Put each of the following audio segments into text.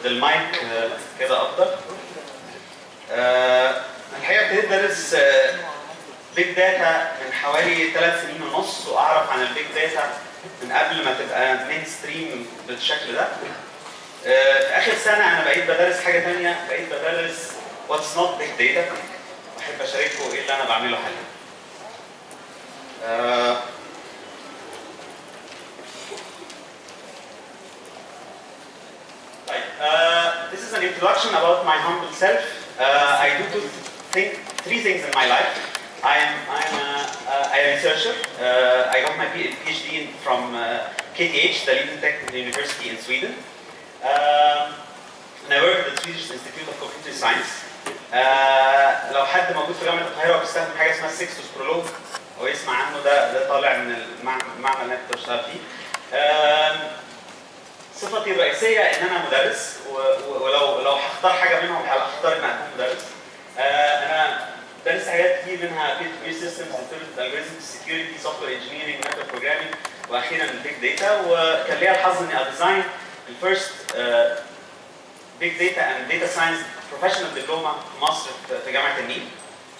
المايك آه، كده افضل آه، الحقيقه ابتديت ادرس بيج داتا من حوالي ثلاث سنين ونص واعرف عن البيج داتا من قبل ما تبقى مين ستريم بالشكل ده آه، في اخر سنه انا بقيت بدرس حاجه ثانيه بقيت بدرس واتس نوت بيج داتا بحب اشارككم ايه اللي انا بعمله حاليا آه، Right. Uh, this is an introduction about my humble self. Uh, I do two think, three things in my life. I am I'm a, uh, I am a researcher. Uh, I got my P- PhD in, from uh, KTH, the leading technical university in Sweden. Um, and I work at the Swedish Institute of Computer Science. Uh, لو حد موجود في جامعه القاهره وبيستخدم حاجه اسمها سيكسوس برولوج او يسمع عنه ده ده طالع من المعمل المعمل اللي انا كنت بشتغل فيه. Um, صفتي الرئيسيه ان انا مدرس و- و- ولو لو هختار حاجه منهم هختار ان اكون مدرس. آه، انا درست حاجات كتير منها بي تو بي سيستمز انترنت الجوريزمز سكيورتي سوفت وير انجينيرنج ميثود بروجرامينج واخيرا البيج داتا وكان ليا الحظ اني اديزاين الفيرست بيج داتا اند داتا ساينس بروفيشنال دبلوما في مصر في- في جامعه النيل.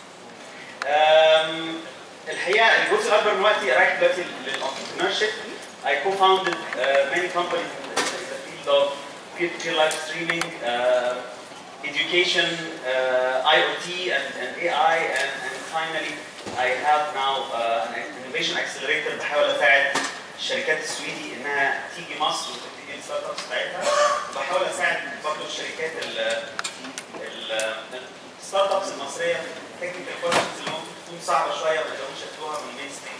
آم، الحقيقه الجزء الاكبر من وقتي رايح دلوقتي للانتربرنور شيب I co-founded uh, many companies in the, in the field of peer-to-peer live streaming, uh, education, uh, IoT, and, and AI, and, and finally, I have now uh, an innovation accelerator بحاول اساعد الشركات السويدي انها تيجي مصر وتبتدي الستارت ابس بتاعتها وبحاول اساعد برضه الشركات ال ال الستارت ابس المصريه تكنيكال كويشنز اللي ممكن تكون صعبه شويه ما يقدروش ياخدوها من المين ستريم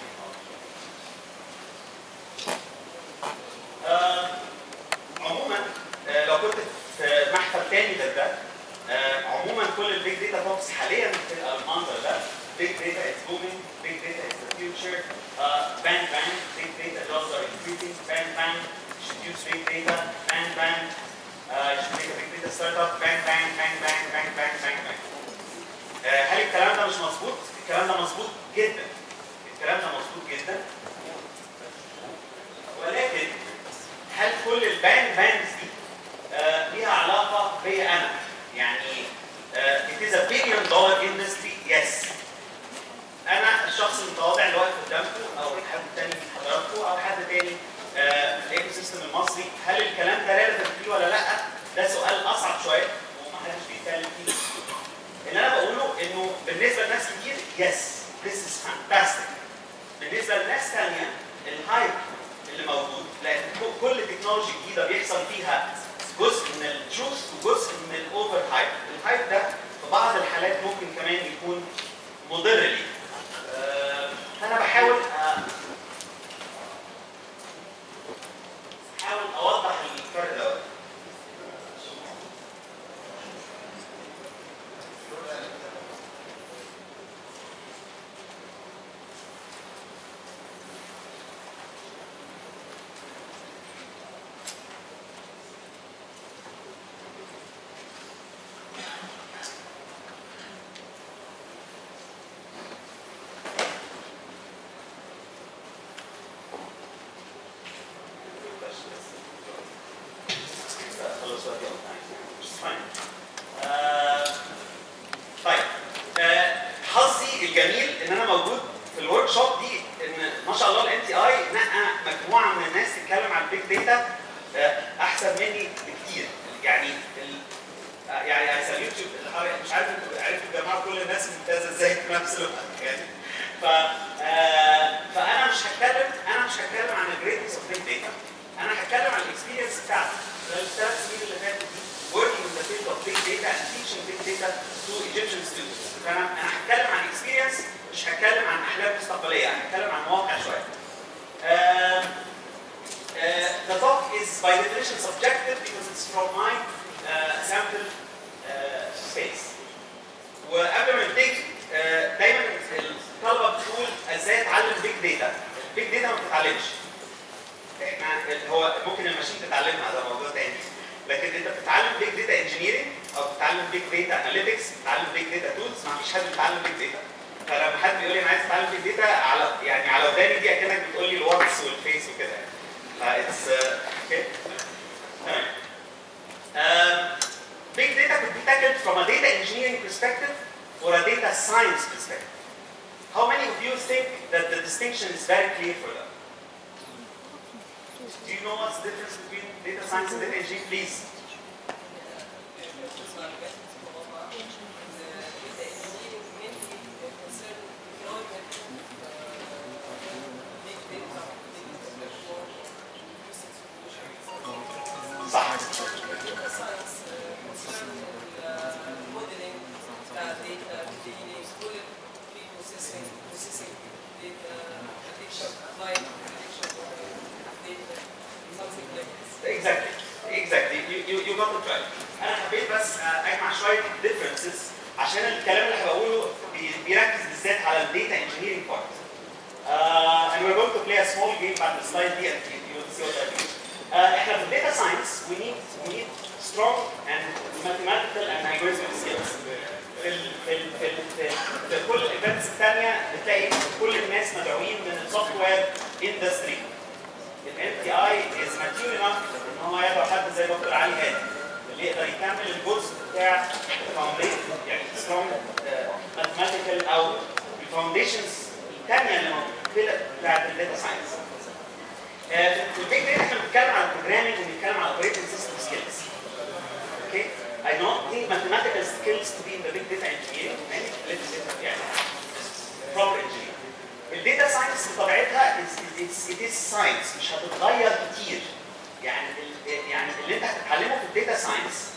آه، عموما آه، لو كنت في محفل تاني غير ده آه، عموما كل البيج داتا توكس حاليا بتبقى المنظر ده بيج داتا از بومينج بيج داتا از ذا فيوتشر بان بان بيج داتا جوبز ار انكريزنج بان بان should use big data bang bang uh, you should make a big data startup bang bang bang bang bang bang bang bang آه، هل الكلام ده مش مظبوط؟ الكلام ده مظبوط جدا الكلام ده مظبوط جدا ولكن هل كل البان بانز دي آه، ليها علاقه بيا انا؟ يعني آه، it is a billion dollar industry yes انا الشخص المتواضع اللي واقف قدامكم او حد تاني من حضراتكم او حد تاني آه، في الايكو سيستم المصري هل الكلام ده ريليفنت فيه ولا لا؟ ده سؤال اصعب شويه ومحدش بيتكلم فيه اللي انا بقوله انه بالنسبه لناس كتير yes this is fantastic بالنسبه لناس ثانيه الهايب اللي موجود لان ك- كل تكنولوجي جديده بيحصل فيها جزء من التروث وجزء من الاوفر هايب الهايب ده في بعض الحالات ممكن كمان يكون مضر لي آه، فانا بحاول آه، احاول اوضح الفرق ده خلص وقتي أو time. Just fine. آه، طيب آه، حظي الجميل ان انا موجود في الورك شوب دي ان ما شاء الله الان تي اي نقى مجموعه من الناس تتكلم عن البيج داتا احسن مني بكتير يعني ال... آه، يعني عايز اليوتيوب مش عارف انتوا عرفتوا تجمعوا كل الناس الممتازه ازاي في نفس الوقت يعني ف آه، فانا مش هتكلم انا مش هتكلم عن الجريتنس اوف بيج داتا انا هتكلم عن الاكسبيرينس بتاعتي خلال الثلاث سنين اللي فاتت دي working in the field of big data and teaching big data to Egyptian students فانا انا هتكلم عن experience مش هتكلم عن احلام مستقبليه انا هتكلم عن واقع شويه آه، uh, the talk is by definition subjective because it's from my uh, sample uh, space. وقبل ما نبتدي uh, دايما الطلبه بتقول ازاي اتعلم بيج داتا. البيج داتا ما بتتعلمش. احنا هو ممكن الماشين تتعلمها ده موضوع تاني. لكن انت بتتعلم بيج داتا انجينيرنج او بتتعلم بيج داتا اناليتكس بتتعلم بيج داتا تولز ما فيش حد بيتعلم بيج داتا. فلما حد بيقول لي انا عايز اتعلم بيج داتا على يعني على وداني دي اكنك بتقول لي الواتس والفيس وكده يعني. فايتس اوكي تمام Um, data could be tackled from a data engineering perspective or a data science perspective. How many of you think that the distinction is very clear for them? Do you know what's the difference between data science and data engineering? Please. صح exactly exactly you, you, you got it right انا حبيت بس آه، اجمع شويه differences عشان الكلام اللي هبقوله بي- بيركز بالذات على الداتا engineering part uh, and we're going to play a small game بعد السلايد دي and you, you will see what I mean uh, احنا في الداتا ساينس we need we need strong and mathematical and algorithmic skills في ال في ال في, ال في, في كل الايفنتس الثانيه بتلاقي كل الناس مدعوين من السوفت وير اندستري ال NTI is mature enough ان هو يدعو حد زي دكتور علي هادي اللي يقدر يكمل الجزء بتاع الفاونديشن يعني سترونج ماثيماتيكال او الفاونديشنز الثانيه اللي موجوده بتاعت الداتا ساينس. في البيج داتا احنا بنتكلم على البروجرامينج وبنتكلم على اوبريتنج سيستم سكيلز. Okay? I don't need mathematical skills to be in the big data engineering. I need little data يعني proper engineering. الداتا ساينس بطبيعتها is- it's- it is science مش هتتغير كتير يعني ال- يعني اللي انت هتتعلمه في الداتا ساينس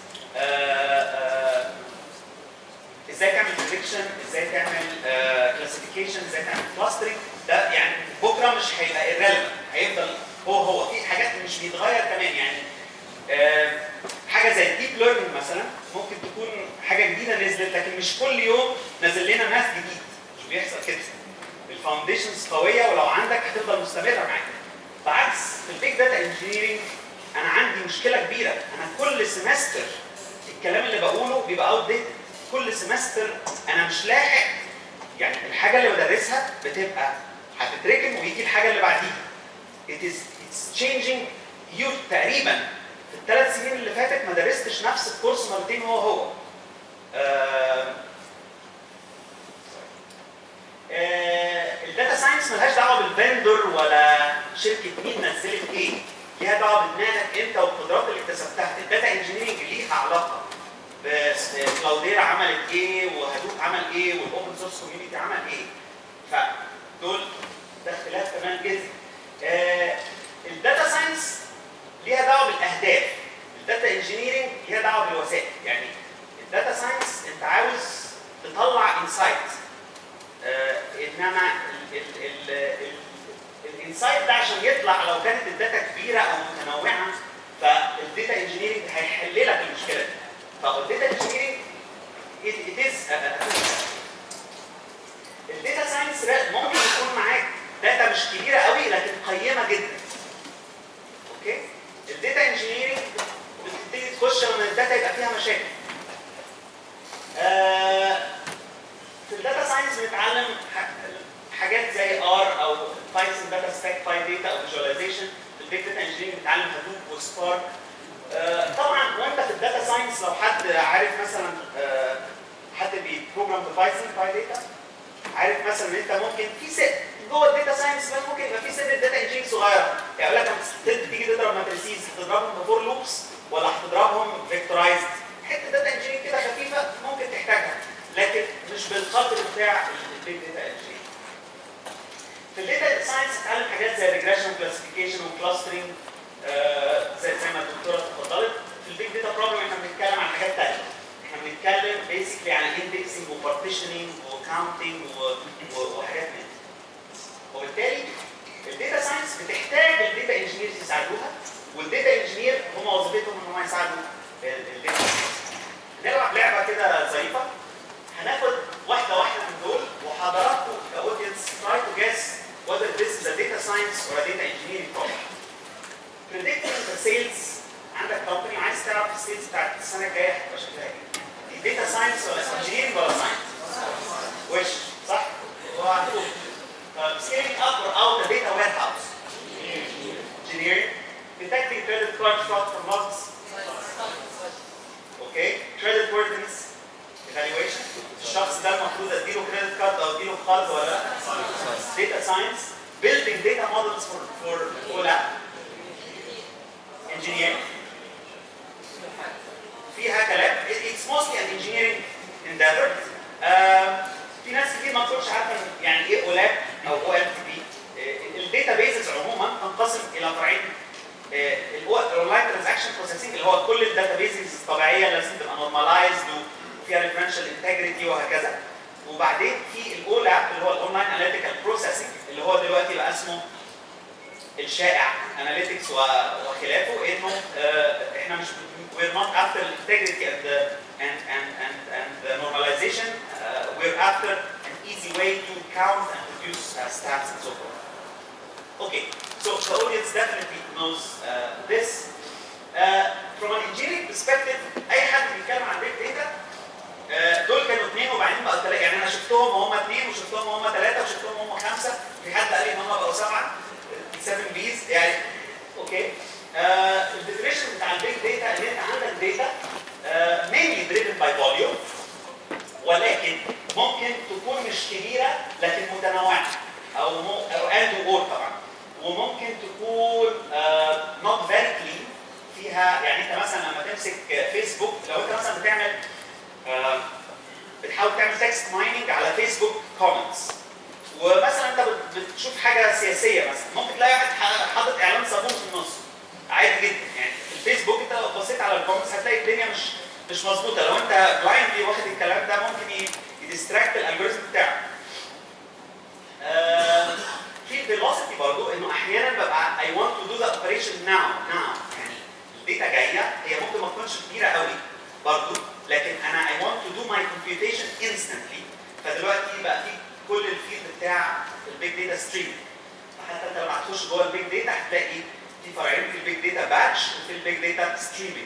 ازاي تعمل بريدكشن ازاي تعمل كلاسيفيكيشن ازاي تعمل كلاسترنج ده يعني بكره مش هيبقى irrelevant هيفضل هو هو في حاجات مش بيتغير كمان يعني آه، حاجه زي الديب ليرنينج مثلا ممكن تكون حاجه جديده نزلت لكن مش كل يوم نازل لنا ماث جديد مش بيحصل كده الفاونديشنز قويه ولو عندك هتفضل مستمره معاك بعكس في البيج داتا انجينيرنج انا عندي مشكله كبيره انا كل سمستر الكلام اللي بقوله بيبقى اوت ديتد كل سمستر انا مش لاحق يعني الحاجه اللي بدرسها بتبقى هتتركن ويجي الحاجه اللي بعديها it is it's changing huge تقريبا في الثلاث سنين اللي فاتت ما درستش نفس الكورس مرتين هو هو آه آه، الداتا ساينس ملهاش دعوه بالفندور ولا شركه مين نزلت ايه ليها دعوه بدماغك انت والقدرات اللي اكتسبتها الداتا انجينيرنج ليها علاقه بس كلاوديرا عملت ايه وهدوب عمل ايه والاوبن سورس كوميونتي عمل ايه فدول ده اختلاف كمان جدا آه، الداتا ساينس ليها دعوه بالاهداف الداتا انجينيرنج ليها دعوه بالوسائل يعني الداتا ساينس انت عاوز تطلع انسايت آه، انما الانسايت ده عشان يطلع لو كانت الداتا كبيره او متنوعه فالداتا انجينيرنج هيحل لك المشكله دي فالداتا انجينيرنج it is الداتا ساينس ممكن يكون معاك داتا مش كبيره قوي لكن قيمه جدا اوكي الداتا انجينيرنج بتبتدي تخش لما الداتا يبقى فيها مشاكل آه، في الداتا ساينس بنتعلم ح- حاجات زي ار او بايثون داتا ستاك باي داتا او فيجواليزيشن في البيج داتا انجينيرنج بنتعلم هدوب وسبارك آه، طبعا وانت في الداتا ساينس لو حد عارف مثلا آه، حد بيبروجرام ببايثون باي داتا عارف مثلا ان انت ممكن في ست جوه الداتا ساينس بس ممكن يبقى في ست داتا انجينيرنج صغيره يعني يقول لك لما تيجي تضرب ماتريسيز هتضربهم بفور لوبس ولا هتضربهم فيكتورايزد حته داتا انجينيرنج كده خفيفه ممكن تحتاجها لكن مش بالقدر بتاع البيج داتا انجينيرنج في الداتا ساينس اتعلم حاجات زي ريجريشن كلاسيفيكيشن وكلاسترنج زي زي ما الدكتوره اتفضلت في البيج داتا بروبلم احنا بنتكلم عن حاجات ثانيه احنا بنتكلم بيسكلي عن اندكسنج وبارتيشننج وكاونتنج وحاجات من دي وبالتالي الداتا ساينس بتحتاج الداتا انجينيرز يساعدوها والداتا انجينير هم وظيفتهم ان هم يساعدوا الداتا ساينس نلعب لعبه كده ظريفه هناخد واحده واحده من دول وحضراتكم كاودينس try to guess whether this is a data science or a data engineering problem. Predicting the sales عندك كومباني عايز تعرف السيلز بتاعت السنه الجايه هتبقى شكلها ايه؟ دي داتا ساينس ولا انجينيرنج ولا ساينس؟ وش صح؟ وهتقول طب scaling up or out a data warehouse? Engineering. Detecting credit card fraud from logs? Okay. Credit data science, building data models for for OLAP, engineering. فيها كلام it's mostly an engineering endeavor. آم، في ناس كتير ما بتكونش عارفه يعني ايه OLAP او OLTP. الداتا بيزز عموما تنقسم الى فرعين الاونلاين ترانزاكشن بروسيسنج اللي هو كل الداتا بيزز الطبيعيه لازم تبقى نورماليزد وفيها ريفرنشال انتجريتي وهكذا وبعدين في الاولاب اللي هو الاونلاين اناليتيكال بروسيسنج اللي هو دلوقتي بقى اسمه الشائع اناليتكس وخلافه انه آه، احنا مش we're not after integrity and the and and and and the normalization uh, we're after an easy way to count and produce uh, stats and so forth. Okay, so the audience definitely knows uh, this. Uh, from an engineering perspective, اي حد بيتكلم عن big data آه، دول كانوا اثنين وبعدين بقوا ثلاثه يعني انا شفتهم وهم اثنين وشفتهم وهم ثلاثه وشفتهم وهم خمسه في حد قال لي ان هم بقوا سبعه 7 بيز يعني اوكي الديفينيشن بتاع البيج داتا ان انت عندك داتا mainly driven by volume ولكن ممكن تكون مش كبيره لكن متنوعه او مو او اند اور طبعا وممكن تكون not very clean فيها يعني انت مثلا لما تمسك فيسبوك لو انت مثلا بتعمل آه، بتحاول تعمل تكست مايننج على فيسبوك كومنتس ومثلا انت بت- بتشوف حاجه سياسيه مثلا ممكن تلاقي واحد ح- حاطط اعلان صابون في النص عادي جدا يعني في الفيسبوك انت لو بصيت على الكومنتس هتلاقي الدنيا مش مش مظبوطه لو انت بلايندلي واخد الكلام ده ممكن يديستراكت الالجوريزم بتاعك آه، في فيلوسفي برضو انه احيانا ببقى I want to do the operation now now يعني الداتا جايه هي ممكن ما تكونش كبيره قوي برضو لكن انا I want to do my computation instantly فدلوقتي بقى في كل الفيلد بتاع البيج داتا ستريم فحتى انت لما هتخش جوه البيج داتا هتلاقي في فرعين في البيج داتا باتش وفي البيج داتا ستريمينج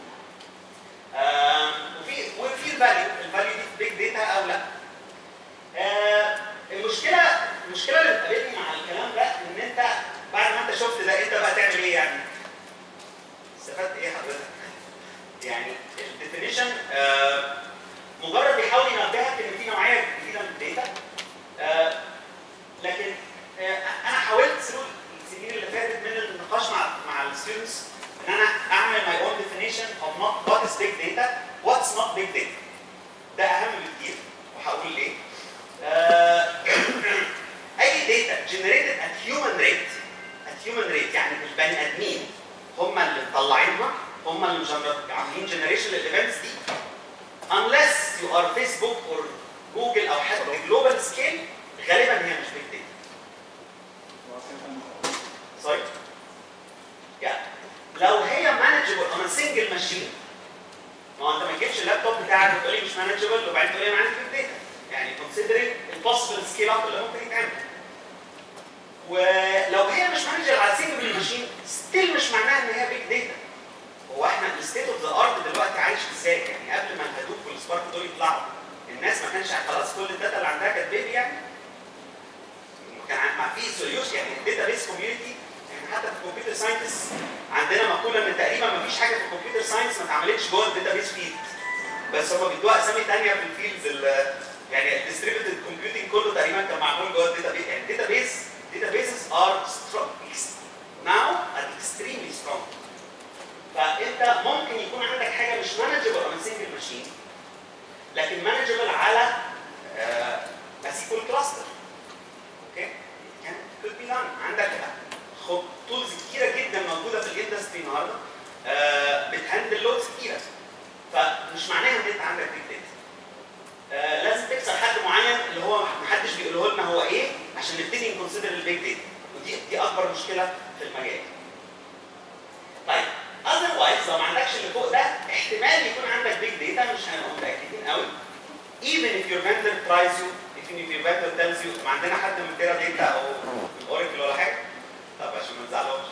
وفي وفي الفاليو الفاليو دي في البيج داتا او لا آه، المشكله المشكله اللي بتقابلني مع الكلام ده ان انت بعد ما انت شفت ده انت بقى تعمل ايه يعني؟ استفدت ايه حضرتك؟ يعني الديفينيشن مجرد بيحاول ينبهك ان في نوعيه جديده من الداتا آه، لكن آه، انا حاولت ثرو السنين اللي فاتت من النقاش مع مع الستودنتس ان انا اعمل my own definition of not what is big data what's not big data ده اهم بكتير وهقول ليه آه، اي داتا generated at human rate at human rate يعني البني ادمين هم اللي مطلعينها هم اللي مجرد عاملين generation للايفنتس دي unless you are Facebook or جوجل او حتى global scale غالبا هي مش big data صحيح يعني لو هي manageable on a single machine ما هو انت ما تجيبش اللابتوب بتاعك وتقول لي مش manageable وبعدين تقول لي انا عندي big data يعني considering البوسيبل سكيل اب اللي ممكن يتعمل ولو هي مش مانجر على سنجل ماشين ستيل مش معناها ان هي بيج داتا هو احنا الستيت اوف ذا ارت دلوقتي عايش ازاي يعني قبل ما الهدوب والسبارك دول يطلعوا الناس ما كانش خلاص كل الداتا اللي عندها كانت بيبي يعني كان ع- ما في سوليوشن يعني الداتا بيس كوميونتي احنا حتى في الكمبيوتر ساينتس عندنا مقوله ان تقريبا ما فيش حاجه في الكمبيوتر ساينس ما اتعملتش جوه الداتا بيس فيلد بس هم بيدوها اسامي ثانيه في الفيلدز ال- يعني الديستريبيوتد كومبيوتنج كله تقريبا كان معمول جوه الداتا بيس يعني الداتا بيس databases are strong now are extremely strong فانت ممكن يكون عندك حاجه مش مانجبل on a single machine لكن مانجبل على ماسيكول كلاستر اوكي يعني could be done عندك تولز كتيره جدا موجوده في الاندستري النهارده آه، بتهندل لودز كتيره فمش معناها ان انت عندك بيج داتا آه، لازم تكسر حد معين اللي هو محدش بيقوله لنا هو ايه عشان نبتدي نكونسيدر البيج داتا ودي دي اكبر مشكله في المجال. طيب otherwise لو ما عندكش اللي فوق ده احتمال يكون عندك بيج داتا مش هنبقى متاكدين قوي even if your vendor tries you even if your vendor tells you ما عندنا حد من تيرا داتا او من اوراكل ولا حاجه طب عشان ما نزعلهمش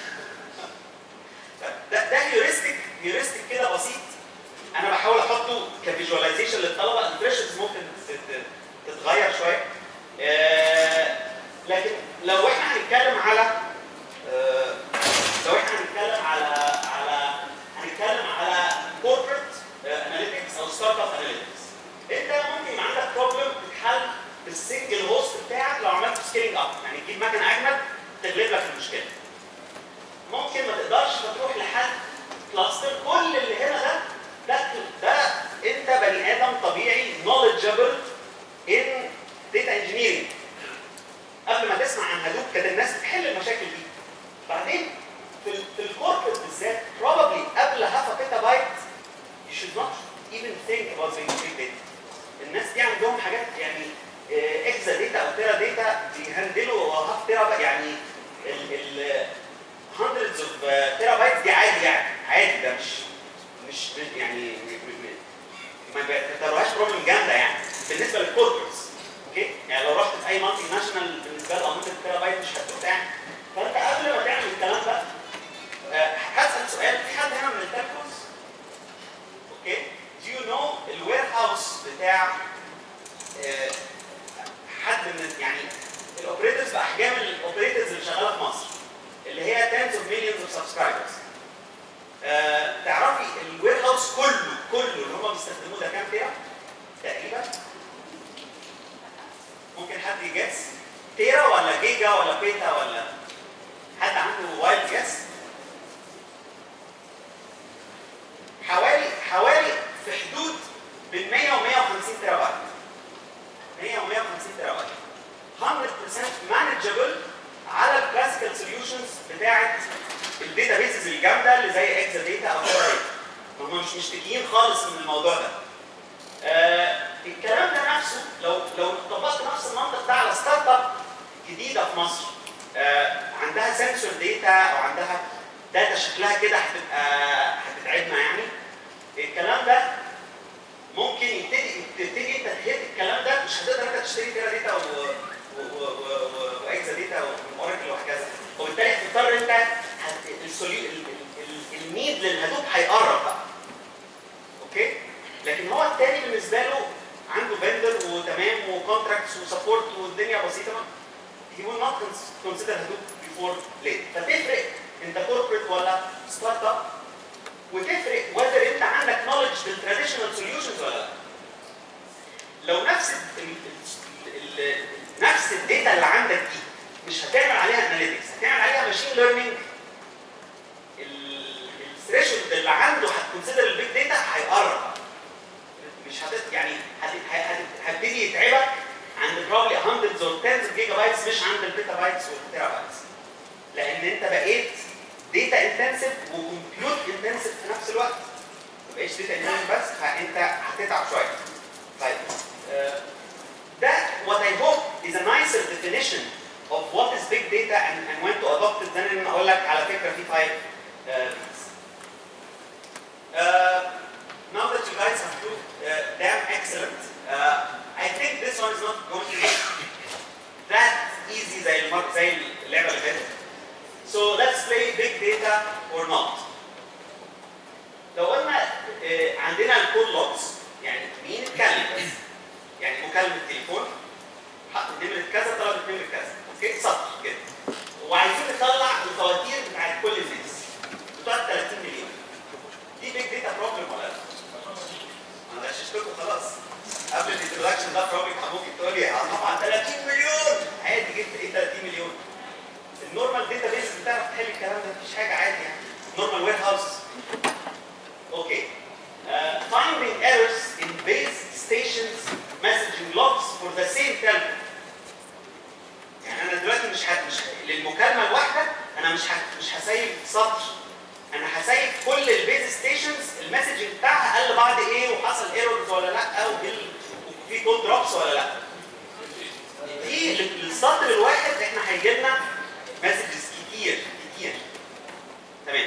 ده ده هيورستيك هيورستيك كده بسيط انا بحاول احطه كفيجواليزيشن للطلبه الامبريشنز ممكن تت- تتغير شويه آه، لكن لو احنا هنتكلم على آه، لو احنا هنتكلم على على هنتكلم على كوربريت اناليتكس او ستارت اب اناليتكس انت ممكن يبقى عندك بروبلم تتحل بالسنجل هوست بتاعك لو عملت سكيلينج اب يعني تجيب مكنه اجمد تغلب لك المشكله ممكن ما تقدرش فتروح لحد كلاستر كل اللي هنا ده ده ده انت بني ادم طبيعي knowledgeable in data engineering قبل ما تسمع عن هدوب كانت الناس بتحل المشاكل دي بعدين في ال في الكوربريت بالذات probably قبل هاف بيتا بايت you should not even think about the big data الناس دي عندهم حاجات يعني اكزا داتا او تيرا داتا بيهندلوا هاف تيرا يعني ال ال hundreds of تيرا بايت دي عادي يعني عادي ده مش مش يعني ما بيعتبروهاش بروبلم جامده يعني بالنسبه للكوربريتس اوكي يعني لو رحت في اي مالتي ناشونال بالنسبه له قضيه التيرا بايت مش هتدوس يعني فانت قبل ما تعمل الكلام ده آه، هسال سؤال في حد هنا من التلكوز اوكي do you know الوير هاوس بتاع آه، حد من يعني الاوبريتورز باحجام الاوبريتورز اللي شغاله في مصر اللي هي tens of millions of subscribers آه، تعرفي الوير هاوس كله كله اللي هم بيستخدموه ده كام تيرا تقريبا ممكن حد يجس تيرا ولا جيجا ولا بيتا ولا حد عنده وايلد جس حوالي حوالي في حدود بين 100 و 150 تيرا بايت 100 و 150 تيرا بايت 100% مانجبل على الكلاسيكال سوليوشنز بتاعت الداتا بيسز الجامده اللي زي اكزا داتا او تيرا داتا هم مش مشتكيين خالص من الموضوع ده آه الكلام ده نفسه لو لو طبقت نفس المنطق ده على ستارت اب جديده في مصر آه عندها سنسور داتا او عندها داتا شكلها كده هتبقى هتتعبنا يعني الكلام ده ممكن يبتدي تبتدي انت تهد الكلام ده مش هتقدر انت تشتري تيرا داتا و و- و- و- واكزا داتا واوراكل وهكذا وبالتالي هتضطر انت هت- السوليو ال- ال- ال- النيد للهدوب هيقرب بقى اوكي لكن هو التاني بالنسبه له عنده فندر وتمام وكونتراكتس وسبورت والدنيا بسيطه he will not cons- consider Hadoop before late فتفرق انت كوربريت ولا ستارت اب وتفرق whether انت عندك knowledge بالتراديشنال سوليوشنز ولا لا لو نفس ال ال ال نفس الداتا اللي عندك دي مش هتعمل عليها اناليتكس هتعمل عليها ماشين ليرنينج الثريشولد اللي عنده هتكونسيدر البيج داتا هيقرب مش هت يعني هت- هت- هتبتدي يتعبك عند probably hundreds or tens of gigabytes مش عند البيتا بايتس والتيرا بايتس لان انت بقيت داتا انتنسيف وكمبيوت انتنسيف في نفس الوقت ما بقيتش داتا انتنسيف بس فانت هتتعب شويه طيب آه، ده what I hope is a nicer definition of what is big data and, and when to adopt it then ان اقول لك على فكره في five uh, things. Uh, now that you guys have proved uh, damn excellent, uh, I think this one is not going to be that easy زي المر زي اللعبه اللي فاتت. So let's play big data or not. لو قلنا آه، عندنا الكول لوجز يعني مين اتكلم بس يعني مكالمه تليفون حط نمره كذا طلبت نمره كذا اوكي سطر كده وعايزين نطلع الفواتير بتاعت كل الناس بتوع 30 مليون دي بيج داتا بروبلم ولا لا؟ انا غششتكم خلاص قبل الانترودكشن ده بروبلم ممكن تقول لي اه طبعا 30 مليون عادي جبت ايه 30 مليون النورمال داتا بيز بتعرف تحل الكلام ده مفيش حاجه عادي يعني نورمال وير هاوس اوكي Uh, finding errors in base stations messaging logs for the same telco. يعني انا دلوقتي مش ه... مش للمكالمه الواحده انا مش ه... مش هسيب سطر انا هسيب كل البيز ستيشنز المسج بتاعها قال بعد ايه وحصل ايرورز ولا لا وفي في كود دروبس ولا لا دي للسطر الواحد احنا هيجي لنا مسجز كتير كتير تمام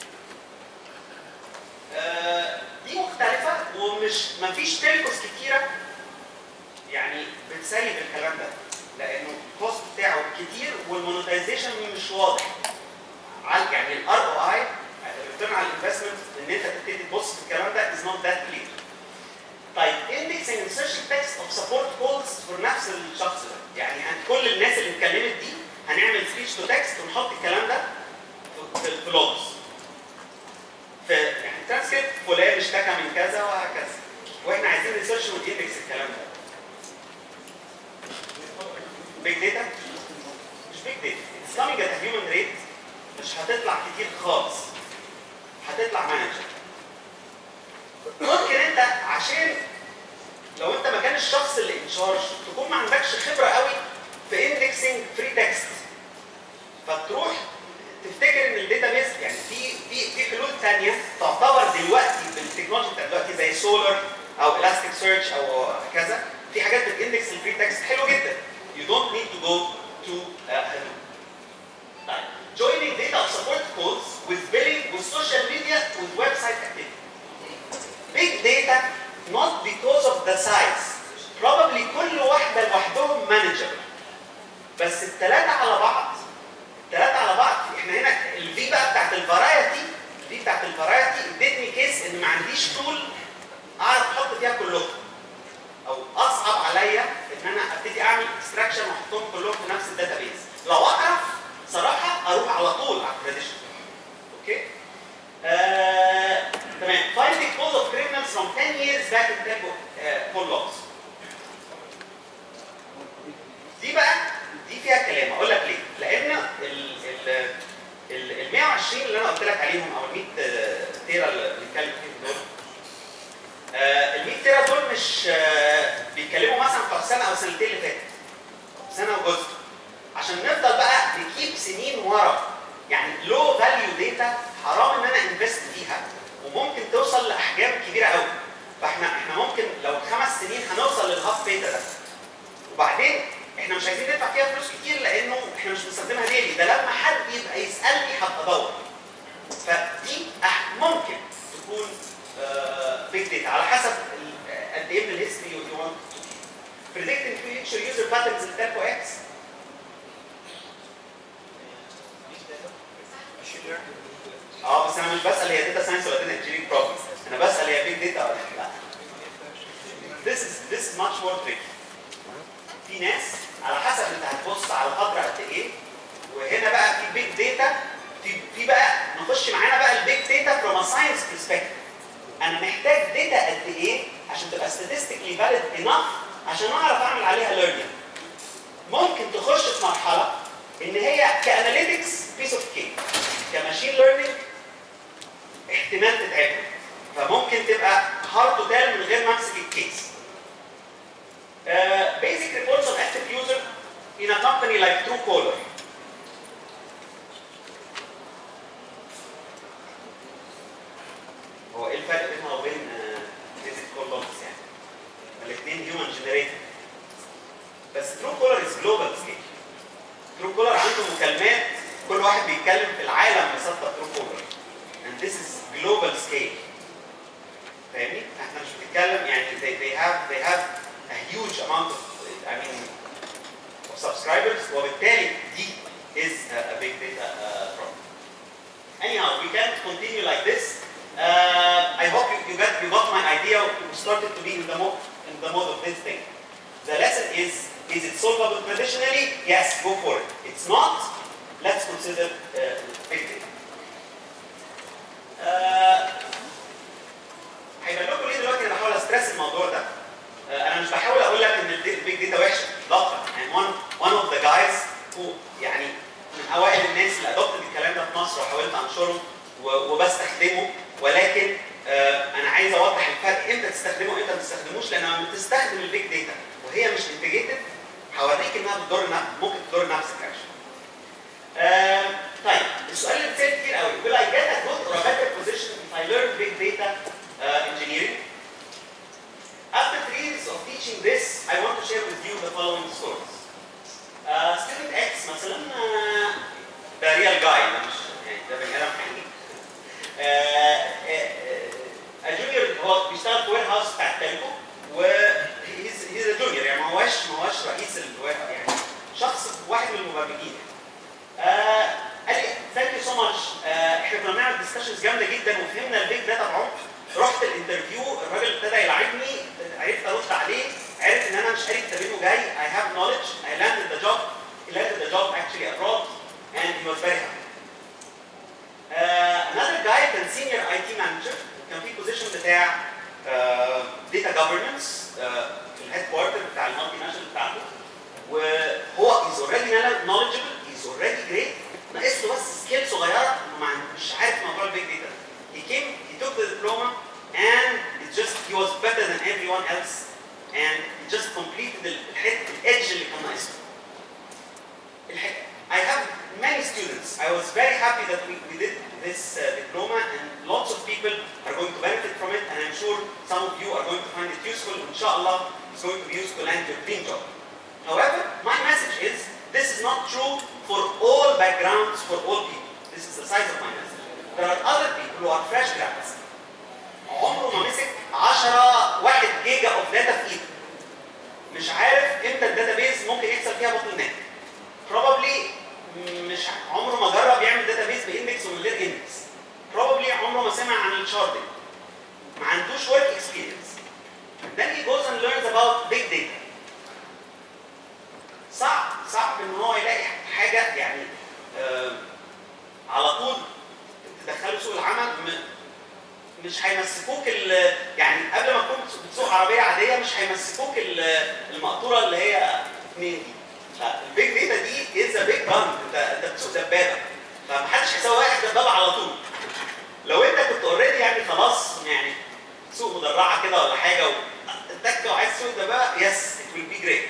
آه، دي مختلفة ومش مفيش تلكوس كتيرة يعني بتسيب الكلام ده لأنه الكوست بتاعه كتير والمونتايزيشن مش واضح على يعني الار او اي الريتيرن على الانفستمنت ان انت تبتدي تبص في الكلام ده is not that clear. طيب indexing and searching text of support calls for نفس الشخص ده يعني عند كل الناس اللي اتكلمت دي هنعمل سبيتش تو تكست ونحط الكلام ده في في اللوجز في يعني ترانسكريبت فلان اشتكى من كذا وهكذا واحنا عايزين ريسيرش واندكس الكلام ده بيج داتا مش بيج داتا اتس كامينج ات هيومن ريت مش هتطلع كتير خالص هتطلع مانجر ممكن انت عشان لو انت مكان الشخص اللي ان شارج تكون ما عندكش خبره قوي في اندكسنج فري تكست فتروح تفتكر ان الداتا بيز يعني في في في حلول ثانيه تعتبر دلوقتي بالتكنولوجي بتاع دلوقتي زي سولار او الاستيك سيرش او كذا في حاجات بتندكس الفري تكست حلو جدا you don't need to go to uh, Hadoop. طيب joining data of support calls with billing with social media with website activity. Big data not because of the size probably كل واحدة لوحدهم manageable بس الثلاثة على بعض الثلاثة على بعض احنا هنا الفي بقى بتاعت الفرايتي الفي بتاعت الفرايتي ادتني كيس ان ما عنديش تول اعرف احط فيها كلهم او اصعب عليا ان انا ابتدي اعمل اكستراكشن واحطهم كلهم في نفس الداتابيز لو اعرف صراحه اروح على طول على التراديشن اوكي آه، تمام finding cause of criminals from 10 years back in telco uh, call logs دي بقى دي فيها كلام اقول لك ليه لان ال ال ال ال 120 اللي انا قلت لك عليهم او ال 100 تيرا اللي بنتكلم فيهم دول آه، ال 100 تيرا دول مش آه، بيتكلموا مثلا في سنه او سنتين اللي فاتت سنه وجزء عشان نفضل بقى نكيب سنين ورا يعني لو فاليو داتا حرام ان انا انفست فيها وممكن توصل لاحجام كبيره قوي فاحنا احنا ممكن لو خمس سنين هنوصل للهاف بيتا ده وبعدين احنا مش عايزين ندفع فيها فلوس كتير لانه احنا مش بنستخدمها ديلي ده لما حد يبقى يسالني هبقى ادور فدي أح- ممكن تكون بيج داتا على حسب ال- قد ايه من الهيستوري يو وانت predicting future user patterns in Telco X اه بس انا مش بسال هي داتا ساينس ولا داتا انجينيرنج بروبلم انا بسال هي بيج داتا ولا لا This is this is much more tricky في ناس على حسب انت هتبص على فتره قد ايه وهنا بقى في بيج داتا في في بقى نخش معانا بقى البيج داتا فروم ا ساينس برسبكتيف انا محتاج داتا قد ايه عشان تبقى statistically valid enough عشان اعرف اعمل عليها learning ممكن تخش في مرحله ان هي كاناليتكس بيس اوف كيك كماشين ليرنينج احتمال تتعبها فممكن تبقى هارد تو تيل من غير ما امسك الكيس Uh, basic reports on active user in a company like Truecaller. هو ايه الفرق بينها وبين بيزك كول لوجز يعني؟ الاثنين هيومن جنريتد بس Truecaller is global scale. Truecaller عنده مكالمات كل واحد بيتكلم في العالم بسطة Truecaller. And this is global scale. فاهمني؟ احنا مش بنتكلم يعني they, they have they have a huge amount of I mean of subscribers وبالتالي دي is a, a big data uh, problem. Anyhow, we can continue like this. Uh, I hope you, you got you got my idea. You started to be in the mode in the mode of this thing. The lesson is is it solvable traditionally? Yes, go for it. It's not. Let's consider uh, big data. Uh, هيبقى لكم ليه دلوقتي انا بحاول استرس الموضوع ده آه، انا مش بحاول اقول لك ان البيج داتا وحشه اطلاقا يعني one one of the guys who يعني من اوائل الناس اللي ادوبتد الكلام ده في مصر وحاولت انشره و- وبستخدمه ولكن آه، انا عايز اوضح الفرق امتى تستخدمه وامتى ما تستخدموش لان لما بتستخدم البيج داتا وهي مش انتجيتد هوريك انها بتضر نف- ممكن تضر نفسك actually. آه، طيب السؤال اللي بيتسال كتير قوي will I get a good or a better position if I learn big data uh, engineering? After three years of teaching this, I want to share with you the following stories. Uh, student X مثلا uh, ده real guy ده مش يعني ده بني ادم حقيقي. الجونيور هو بيشتغل في وير هاوس بتاع تلكو و هيز هيز جونيور يعني ما هوش ما هوش رئيس الوير يعني شخص واحد من المبرمجين. آه، قال لي ثانك يو سو ماتش احنا كنا بنعمل ديسكشنز جامده جدا وفهمنا البيج داتا بعمق رحت الانترفيو الراجل ابتدى يلعبني عرفت ارد عليه عرف ان انا مش قاري كتابينه جاي I have knowledge I landed the job he landed the job actually abroad and he was very happy. Uh, another guy كان senior IT manager كان في بوزيشن بتاع داتا governance uh, في الهيد كوارتر بتاع المالتي ناشونال بتاعته وهو knowledgeable he's already great ناقص له بس سكيل صغيره انه ما عن- مش عارف موضوع البيج داتا he came he took the diploma and it just he was better than everyone else and he just completed ال- الحته الادج اللي كان ناقصه الح- I have many students. I was very happy that we, we did this uh, diploma and lots of people are going to benefit from it and I'm sure some of you are going to find it useful. Inshallah, it's going to be used to land your dream job. However, my message is this is not true for all backgrounds, for all people. This is the size of my message. There are other people who are fresh grads. عمره ما مسك 10 1 جيجا اوف داتا في ايده. مش عارف امتى الداتابيز ممكن يحصل فيها بوتل نيك. probably مش ع- عمره ما جرب يعمل داتابيز باندكس ومن غير اندكس. probably عمره ما سمع عن الشاردنج. ما عندوش work experience. Then he goes and learns about big data. صعب صعب ان هو يلاقي حاجه يعني آه على طول تدخله سوق العمل م- مش هيمسكوك ال- يعني قبل ما تكون بتسوق عربيه عاديه مش هيمسكوك ال- المقطوره اللي هي اتنين دي فالبيج داتا دي از ا بيج جان انت انت بتسوق دبابه فمحدش هيساوي واحد دبابه على طول لو انت كنت اوريدي يعني خلاص يعني سوق مدرعه كده ولا حاجه وتك وعايز تسوق دبابه يس ات ويل بي جريت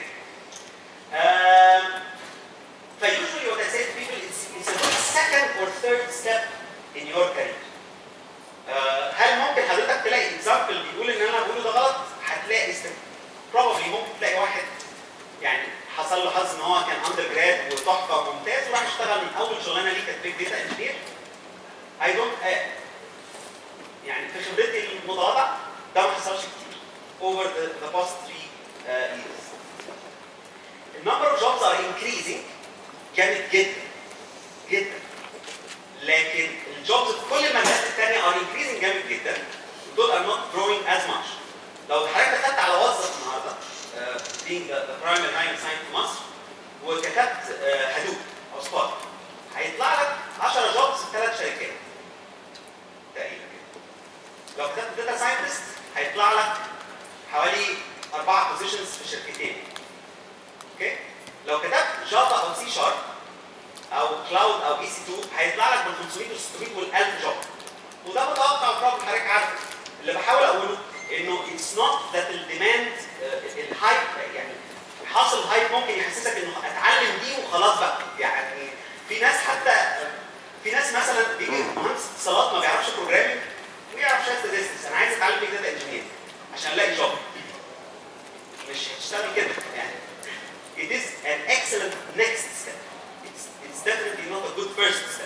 فusually what I say to people is it's a good second or third step in your career. آه، هل ممكن حضرتك تلاقي اكزامبل بيقول ان انا بقوله ده غلط؟ هتلاقي probably ممكن تلاقي واحد يعني حصل له حظ ان هو كان اندر جراد وتحفه وممتاز وراح اشتغل من اول شغلانه ليه كانت بيج داتا انجينير. I don't آه، يعني في خبرتي المتواضعه ده ما حصلش كتير over the, the past three uh, years. The number of jobs are increasing جامد جدا جدا لكن الجوبز في كل المجالات الثانيه are increasing جامد جدا دول are not growing as much لو حضرتك دخلت على وظف النهارده uh, being the, the primary hiring science في مصر وكتبت هدوب او سبوت هيطلع لك 10 جوبز في ثلاث شركات تقريبا كده لو كتبت داتا ساينتست هيطلع لك حوالي اربع بوزيشنز في شركتين اوكي لو كتبت جافا او سي شارب او كلاود او اي سي 2 هيطلع لك من 500 و 600 وال 1000 جوب وده متوقع بروبلم حضرتك عارفه اللي بحاول اقوله انه اتس نوت ذات الديماند الهايب يعني حاصل هايب ممكن يحسسك انه اتعلم دي وخلاص بقى يعني في ناس حتى في ناس مثلا بيجي مهندس اتصالات ما بيعرفش بروجرامنج ويعرف شويه statistics انا عايز اتعلم بيج داتا انجينير عشان الاقي جوب مش هتشتغل كده يعني it is an excellent next step. It's, it's definitely not a good first step.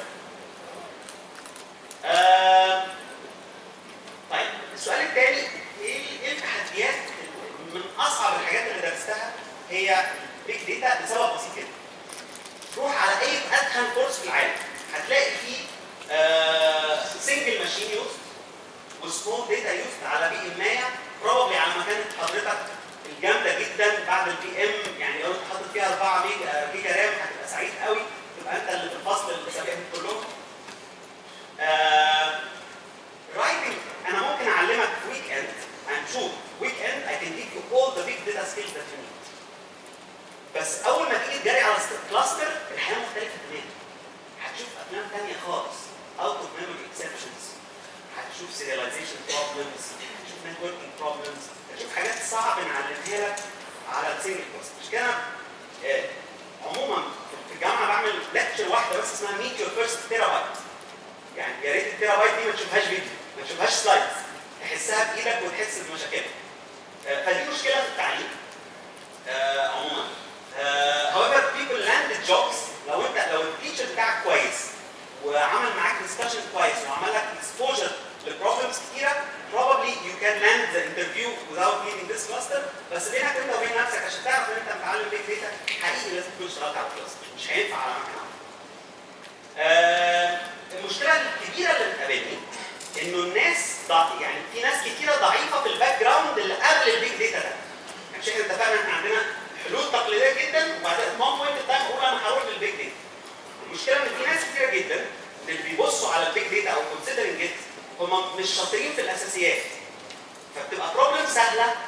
آه طيب السؤال الثاني ايه ايه التحديات من اصعب الحاجات اللي درستها هي البيج داتا لسبب بسيط جدا. روح على اي ادخن كورس في العالم هتلاقي فيه سنجل ماشين يوز وسمول داتا يوز على بي ام بروبلي على مكان حضرتك الجامده جدا بعد البي ام يعني لو انت حاطط فيها 4 ميجا جيجا رام هتبقى سعيد قوي تبقى انت اللي في الفصل اللي سابقهم كلهم. رايتنج انا ممكن اعلمك في ويك اند and شوف ويك اند I can give you all the big data skills that you need. بس اول ما تيجي تجري على كلاستر الحياه مختلفه تماما. هتشوف افلام ثانيه خالص out of memory exceptions هتشوف serialization problems هتشوف networking problems هتشوف حاجات صعب نعلمها لك على السنجل كلاس مش كده آه، عموما في الجامعه بعمل لكتشر واحده بس اسمها ميت يور فيرست تيرا بايت يعني يا ريت التيرا بايت دي ما تشوفهاش فيديو ما تشوفهاش سلايدز تحسها بايدك وتحس بمشاكلها آه، فدي مشكله في التعليم آه، عموما آه، however people landed jobs لو انت لو التيتشر بتاعك كويس وعمل معاك ديسكشن كويس وعمل لك exposure لبروبلمز كتيره probably you can land the interview without needing this cluster بس بينك انت وبين نفسك عشان تعرف ان انت متعلم بيج داتا حقيقي لازم تكون اشتغلت على الكلاستر مش هينفع على مكان واحد. آه، المشكله الكبيره اللي بتقابلني انه الناس ضع... يعني في ناس كتيره ضعيفه في الباك جراوند اللي قبل البيج داتا ده. يعني مش احنا اتفقنا ان احنا عندنا حلول تقليديه جدا وبعد اتمام وينت تايم اقول انا هروح للبيج داتا. المشكله ان في ناس كتيره جدا اللي بيبصوا على البيج داتا او كونسيدرنج ات هم مش شاطرين في الاساسيات. فبتبقى بروبلم سهله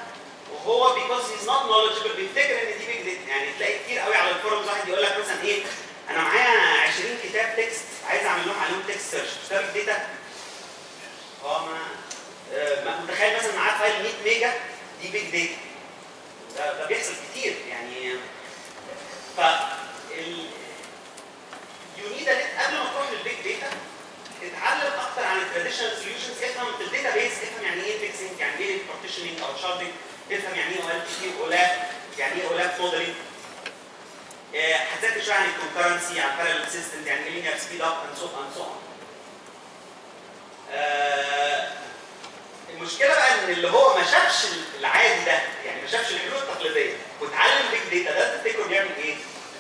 وهو because he's not knowledgeable بيفتكر ان دي بيج داتا يعني تلاقي كتير قوي على الفورums واحد يقول لك مثلا ايه انا معايا 20 كتاب تكست عايز اعمل لهم عليهم تكست سيرش مش ده بيج داتا؟ هو ما آه، ما- متخيل مثلا معاه فايل 100 ميجا دي بيج داتا ده, ده بيحصل كتير يعني ف ال يو نيد قبل ما تروح للبيج داتا اتعلم اكتر عن التراديشنال سوليوشنز افهم في الداتا بيس افهم يعني ايه فيكسنج يعني ايه بارتيشننج او شاردنج افهم يعني ايه او ال بي اولاف يعني ايه اولاف موديلنج هتذاكر شويه عن الكونكرنسي عن parallel systems يعني ايه linear speed up and so and so on آه، المشكله بقى ان اللي هو ما شافش العادي ده يعني ما شافش الحلول التقليديه واتعلم بيج داتا ده تفتكروا بيعمل ايه؟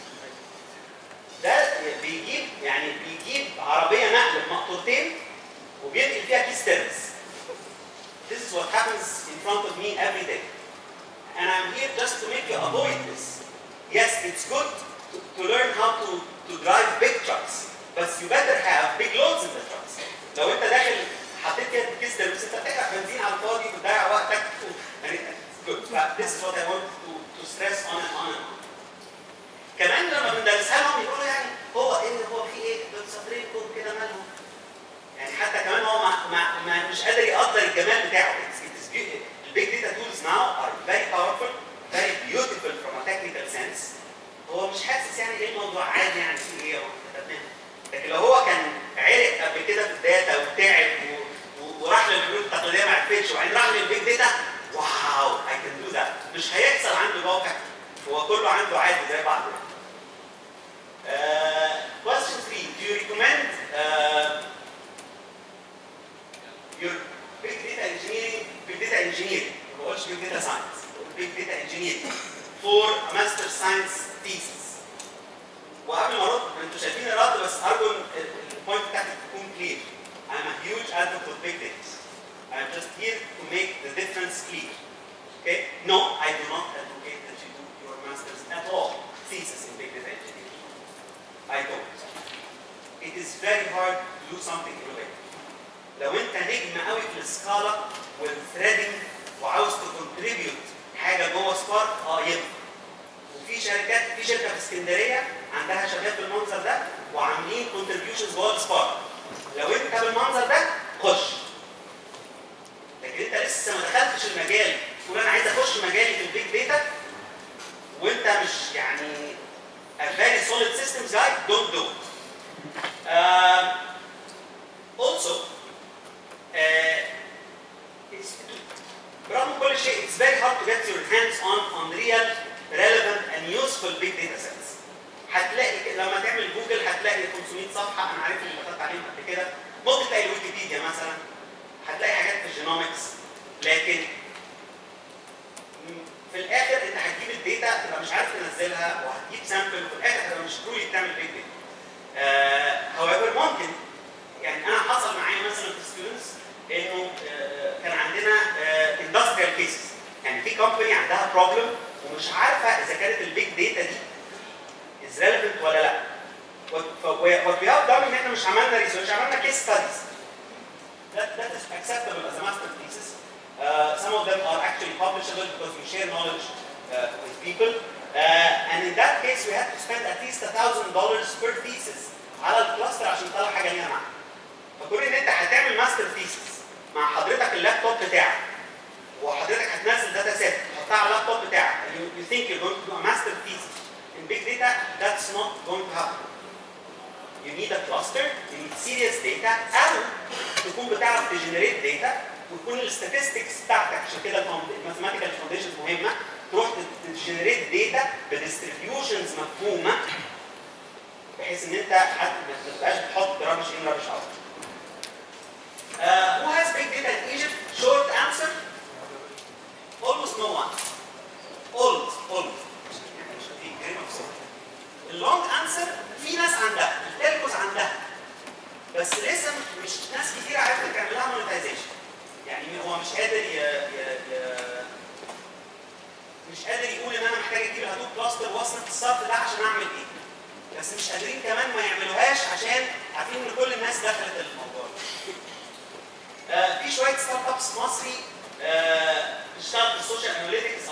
ده بيجيب يعني بيجيب عربيه نقل بمقطورتين وبينقل فيها كيس تنس. This is what happens in front of me every day. And I'm here just to make you avoid this. Yes, it's good to, to learn how to, to drive big trucks, but you better have big loads in the trucks. لو انت داخل حطيت كده كيس تنس انت بتحرق بنزين على الفاضي وبتضيع وقتك يعني it's good. But this is what I want to, to stress on and on and on. كمان لما بندرسها لهم يقولوا يعني هو ايه هو في ايه دول سطرين كود كده مالهم يعني حتى كمان هو ما, ما, ما مش قادر يقدر الجمال بتاعه البيج داتا تولز ناو ار فيري باورفul very beautiful from a technical sense هو مش حاسس يعني ايه الموضوع عادي يعني في ايه هو كتبناها لكن لو هو كان عرق قبل كده في الداتا وتعب و- و- وراح للحلول التقليديه ما عرفتش وبعدين راح للبيج داتا واو اي كان دو ذات مش هيحصل عنده واقع هو كله عنده عادي زي بعض Uh, question three, do you recommend uh, your big data engineering, big data engineering, ما بقولش big data science, big data engineering for a master science thesis. وقبل ما ارد انتوا شايفين الرد بس ارجو ان البوينت بتاعتي تكون clear. I'm a huge advocate of big data. I'm just here to make the difference clear. Okay? No, I do not advocate that you do your master's at all thesis in big data engineering. I don't. It is very hard to do something innovative. لو انت نجم قوي في السكالا والثريدنج وعاوز تكونتريبيوت حاجه جوه سبارك اه ينفع. وفي شركات في شركه في اسكندريه عندها شباب بالمنظر ده وعاملين كونتريبيوشنز جوه السبارك. لو انت بالمنظر ده خش. لكن انت لسه ما دخلتش المجال تقول انا عايز اخش مجالي في البيج داتا وانت مش يعني a very solid systems guy, don't do it. Um, also, uh, it's, برغم كل شيء, it's very hard to get your hands on on real, relevant and useful big data sets. هتلاقي ك- لما تعمل جوجل هتلاقي 500 صفحة أنا عارف اللي دخلت عليهم قبل كده، ممكن تلاقي الويكيبيديا مثلا، هتلاقي حاجات في الجينومكس، لكن في الاخر انت هتجيب الداتا تبقى مش عارف تنزلها وهتجيب سامبل وفي الاخر هتبقى مش ترولي بتعمل بيج داتا. هاويفر ممكن يعني انا حصل معايا مثلا في ستودنتس انه آه، كان عندنا اندستريال كيسز يعني في كومباني عندها بروبلم ومش عارفه اذا كانت البيج داتا دي از ريليفنت ولا لا. وات وي هاف دون ان احنا مش عملنا ريسيرش عملنا كيس ستاديز. That, that is acceptable as a master thesis. Uh, some of them are actually publishable because we share knowledge uh, with people. Uh, and in that case, we had to spend at least $1,000 per thesis على الكلاستر عشان نطلع حاجه ليها معنى. فكون ان انت هتعمل ماستر ثيسس مع حضرتك اللابتوب بتاعك وحضرتك هتنزل داتا سيت تحطها على اللابتوب بتاعك and you, you think you're going to do a master thesis in big data that's not going to happen. You need a cluster, you need serious data او تكون بتعرف تجنريت داتا وتكون الستاتستكس بتاعتك عشان كده الماثيماتيكال فاونديشنز مهمه تروح تجنريت داتا بديستريبيوشنز مفهومه بحيث ان انت حتى ما تبقاش بتحط رابش ان رابش اوت. Uh, who has big data in Egypt? Short answer? Almost no one. Almost, almost. يعني مش في grain of salt. اللونج انسر في ناس عندها التلكوز عندها بس لسه مش ناس كتير عرفت تعمل لها مونتايزيشن يعني هو مش قادر ي... ي... ي... مش قادر يقول ان انا محتاج اجيب الهدوب كلاستر واصرف الصرف ده عشان اعمل ايه بس مش قادرين كمان ما يعملوهاش عشان عارفين ان كل الناس دخلت الموضوع آه في شويه ستارت ابس مصري آه بتشتغل في السوشيال اناليتكس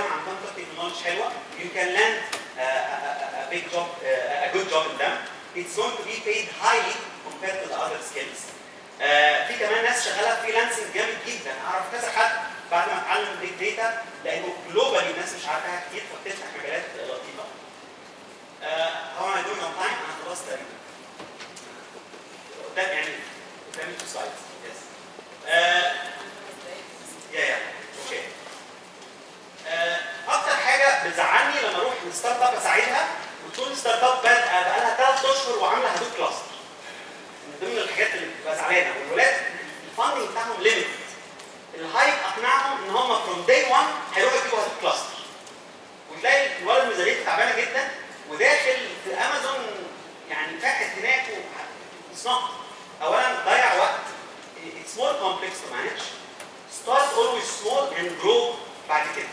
عندهم technical knowledge حلوه you can land uh, a, a, a big job uh, a good job in them it's going to be paid highly compared to the other skills آه، في كمان ناس شغاله فريلانسنج جامد جدا اعرف كذا حد بعد ما اتعلم بيج داتا لانه جلوبالي الناس مش عارفاها كتير فبتفتح مجالات لطيفه. هو انا دوينج اون تايم انا خلصت تقريبا. قدام يعني قدامي تو سلايدز يس. يا يا اوكي. آه، اكتر حاجه بتزعلني لما اروح لستارت اب اساعدها وتكون ستارت اب بادئه بقالها ثلاث اشهر وعامله هدوب كلاستر. من ضمن الحاجات اللي بتبقى زعلانه والولاد الفاندنج بتاعهم ليميتد الهايب اقنعهم ان هم فروم داي 1 هيروحوا يجيبوا هدوب كلاستر وتلاقي الولد ميزانيته تعبانه جدا وداخل في امازون يعني فاحت هناك اتس نوت اولا ضيع وقت اتس مور كومبلكس تو مانج ستارت اولويز سمول اند جرو بعد كده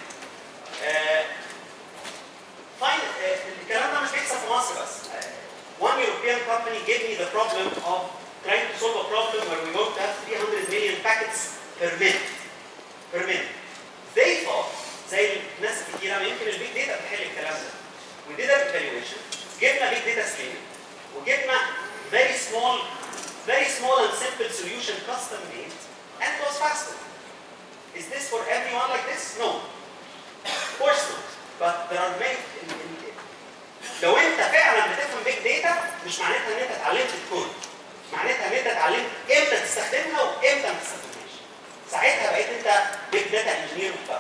فاين الكلام ده مش بيحصل في مصر بس one European company gave me the problem of trying to solve a problem where we worked at 300 million packets per minute. Per minute. They thought زي الناس الكتيرة ما يمكن البيج داتا بتحل الكلام ده. We did an evaluation, جبنا big data stream وجبنا very small very small and simple solution custom made and it was faster. Is this for everyone like this? No. Of course not. But there are many لو انت فعلا بتفهم بيج داتا مش معناتها ان انت اتعلمت الكود معناتها ان انت اتعلمت امتى تستخدمها وامتى ما تستخدمهاش ساعتها بقيت انت بيج داتا انجينير محترم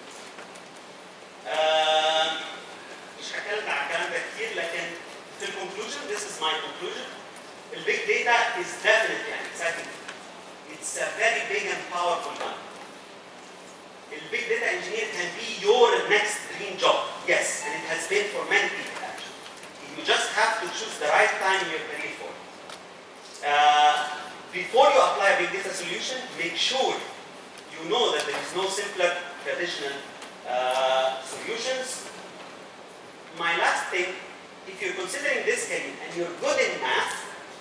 آه مش هتكلم عن الكلام ده كتير لكن في الكونكلوجن this is my conclusion البيج داتا is definitely an exciting it's a very big and powerful one البيج داتا engineer can be your next dream job yes and it has been for many people You just have to choose the right time in your career for it. Uh, before you apply a big data solution, make sure you know that there is no simpler traditional uh, solutions. My last thing, if you're considering this career and you're good in math,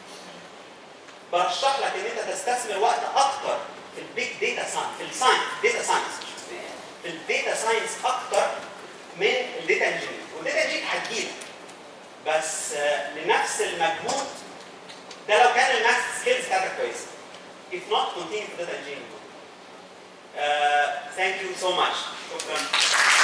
برشح لك ان انت تستثمر وقت اكتر في البيج داتا ساينس في الساينس داتا ساينس في الداتا ساينس اكتر من الداتا انجينير والداتا انجينير هتجيلك بس لنفس المجهود ده لو كان الماث سكيلز بتاعتك كويسه. If not, continue to data engineering. Uh, thank you so much. شكرا.